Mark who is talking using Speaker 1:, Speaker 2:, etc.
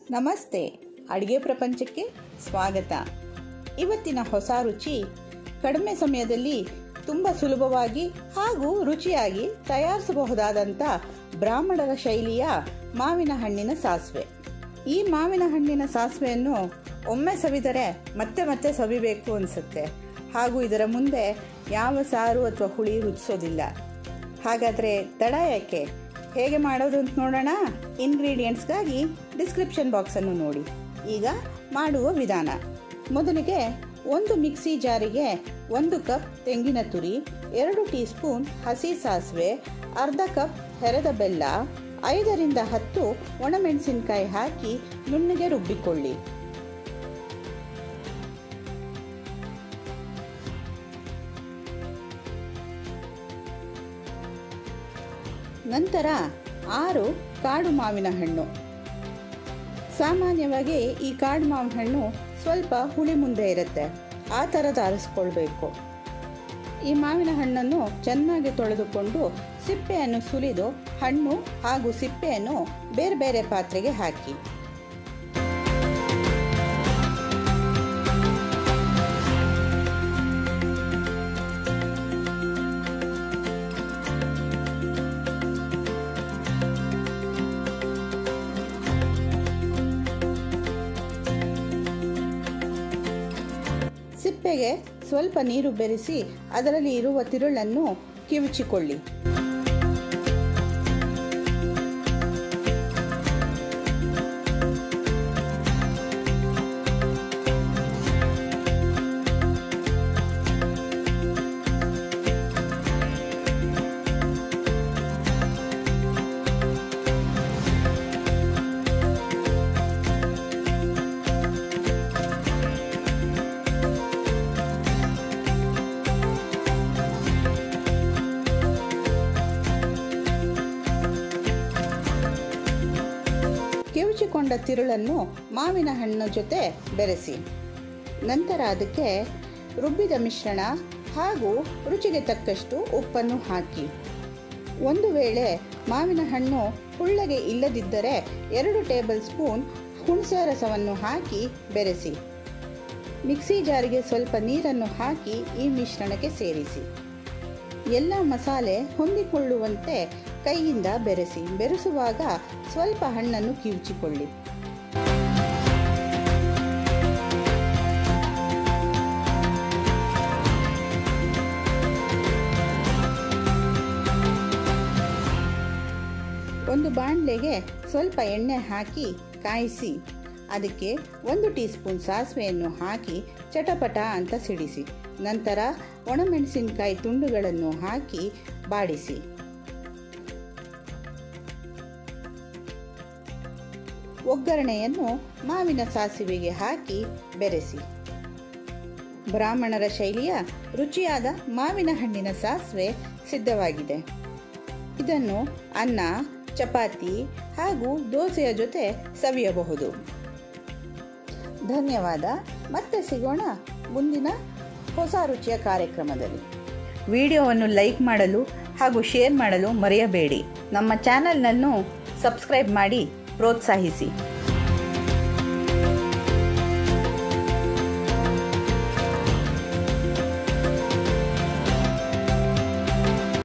Speaker 1: ನಮಸ್ತೆ ಅಡುಗೆ ಪ್ರಪಂಚಕ್ಕೆ ಸ್ವಾಗತ ಇವತ್ತಿನ ಹೊಸ ರುಚಿ ಕಡಿಮೆ ಸಮಯದಲ್ಲಿ ತುಂಬ ಸುಲಭವಾಗಿ ಹಾಗೂ ರುಚಿಯಾಗಿ ತಯಾರಿಸಬಹುದಾದಂಥ ಬ್ರಾಹ್ಮಣರ ಶೈಲಿಯ ಮಾವಿನ ಹಣ್ಣಿನ ಸಾಸಿವೆ ಈ ಮಾವಿನ ಹಣ್ಣಿನ ಸಾಸಿವೆಯನ್ನು ಒಮ್ಮೆ ಸವಿದರೆ ಮತ್ತೆ ಮತ್ತೆ ಸವಿಬೇಕು ಅನಿಸುತ್ತೆ ಹಾಗೂ ಇದರ ಮುಂದೆ ಯಾವ ಸಾರು ಅಥವಾ ಹುಳಿ ರುಚಿಸೋದಿಲ್ಲ ಹಾಗಾದರೆ ತಡ ಯಾಕೆ ಹೇಗೆ ಮಾಡೋದು ಅಂತ ನೋಡೋಣ ಇಂಗ್ರೀಡಿಯೆಂಟ್ಸ್ಗಾಗಿ ಡಿಸ್ಕ್ರಿಪ್ಷನ್ ಬಾಕ್ಸನ್ನು ನೋಡಿ ಈಗ ಮಾಡುವ ವಿಧಾನ ಮೊದಲಿಗೆ ಒಂದು ಮಿಕ್ಸಿ ಜಾರಿಗೆ ಒಂದು ಕಪ್ ತೆಂಗಿನ ತುರಿ ಎರಡು ಟೀ ಸ್ಪೂನ್ ಹಸಿ ಸಾಸಿವೆ ಅರ್ಧ ಕಪ್ ಹೆರದ ಬೆಲ್ಲ ಐದರಿಂದ ಹತ್ತು ಒಣಮೆಣಸಿನಕಾಯಿ ಹಾಕಿ ನುಣ್ಣಗೆ ರುಬ್ಬಿಕೊಳ್ಳಿ ನಂತರ ಆರು ಕಾಡು ಮಾವಿನ ಹಣ್ಣು ಸಾಮಾನ್ಯವಾಗಿ ಈ ಕಾಡು ಮಾವಿನ ಹಣ್ಣು ಸ್ವಲ್ಪ ಹುಳಿ ಮುಂದೆ ಇರುತ್ತೆ ಆ ಥರದ ಆರಿಸ್ಕೊಳ್ಬೇಕು ಈ ಮಾವಿನ ಹಣ್ಣನ್ನು ಚೆನ್ನಾಗಿ ತೊಳೆದುಕೊಂಡು ಸಿಪ್ಪೆಯನ್ನು ಸುಲಿದು ಹಣ್ಣು ಹಾಗೂ ಸಿಪ್ಪೆಯನ್ನು ಬೇರೆ ಬೇರೆ ಪಾತ್ರೆಗೆ ಹಾಕಿ ಸಿಪ್ಪೆಗೆ ಸ್ವಲ್ಪ ನೀರು ಬೆರೆಸಿ ಅದರಲ್ಲಿ ಇರುವ ತಿರುಳನ್ನು ಕಿವುಚಿಕೊಳ್ಳಿ ಕಿವುಚಿಕೊಂಡ ತಿರುಳನ್ನು ಮಾವಿನ ಹಣ್ಣು ಜೊತೆ ಬೆರೆಸಿ ನಂತರ ಅದಕ್ಕೆ ರುಬ್ಬಿದ ಮಿಶ್ರಣ ಹಾಗೂ ರುಚಿಗೆ ತಕ್ಕಷ್ಟು ಉಪ್ಪನ್ನು ಹಾಕಿ ಒಂದು ವೇಳೆ ಮಾವಿನ ಹಣ್ಣು ಹುಳ್ಳಗೆ ಇಲ್ಲದಿದ್ದರೆ ಎರಡು ಟೇಬಲ್ ಸ್ಪೂನ್ ಹುಣಸೆ ರಸವನ್ನು ಹಾಕಿ ಬೆರೆಸಿ ಮಿಕ್ಸಿ ಜಾರಿಗೆ ಸ್ವಲ್ಪ ನೀರನ್ನು ಹಾಕಿ ಈ ಮಿಶ್ರಣಕ್ಕೆ ಸೇರಿಸಿ ಎಲ್ಲ ಮಸಾಲೆ ಹೊಂದಿಕೊಳ್ಳುವಂತೆ ಕೈಯಿಂದ ಬೆರೆಸಿ ಬೆರೆಸುವಾಗ ಸ್ವಲ್ಪ ಹಣ್ಣನ್ನು ಕಿವುಚಿಕೊಳ್ಳಿ ಒಂದು ಬಾಣಲೆಗೆ ಸ್ವಲ್ಪ ಎಣ್ಣೆ ಹಾಕಿ ಕಾಯಿಸಿ ಅದಕ್ಕೆ ಒಂದು ಟೀ ಸ್ಪೂನ್ ಸಾಸಿವೆಯನ್ನು ಹಾಕಿ ಚಟಪಟ ಅಂತ ಸಿಡಿಸಿ ನಂತರ ಒಣಮೆಣಸಿನಕಾಯಿ ತುಂಡುಗಳನ್ನು ಹಾಕಿ ಬಾಡಿಸಿ ಒಗ್ಗರಣೆಯನ್ನು ಮಾವಿನ ಸಾಸಿವೆಗೆ ಹಾಕಿ ಬೆರೆಸಿ ಬ್ರಾಹ್ಮಣರ ಶೈಲಿಯ ರುಚಿಯಾದ ಮಾವಿನ ಹಣ್ಣಿನ ಸಾಸಿವೆ ಸಿದ್ಧವಾಗಿದೆ ಇದನ್ನು ಅನ್ನ ಚಪಾತಿ ಹಾಗೂ ದೋಸೆಯ ಜೊತೆ ಸವಿಯಬಹುದು ಧನ್ಯವಾದ ಮತ್ತೆ ಸಿಗೋಣ ಮುಂದಿನ ಹೊಸ ರುಚಿಯ ಕಾರ್ಯಕ್ರಮದಲ್ಲಿ ವಿಡಿಯೋವನ್ನು ಲೈಕ್ ಮಾಡಲು ಹಾಗೂ ಶೇರ್ ಮಾಡಲು ಮರೆಯಬೇಡಿ ನಮ್ಮ ಚಾನಲ್ನನ್ನು ಸಬ್ಸ್ಕ್ರೈಬ್ ಮಾಡಿ ಪ್ರೋತ್ಸಾಹಿಸಿ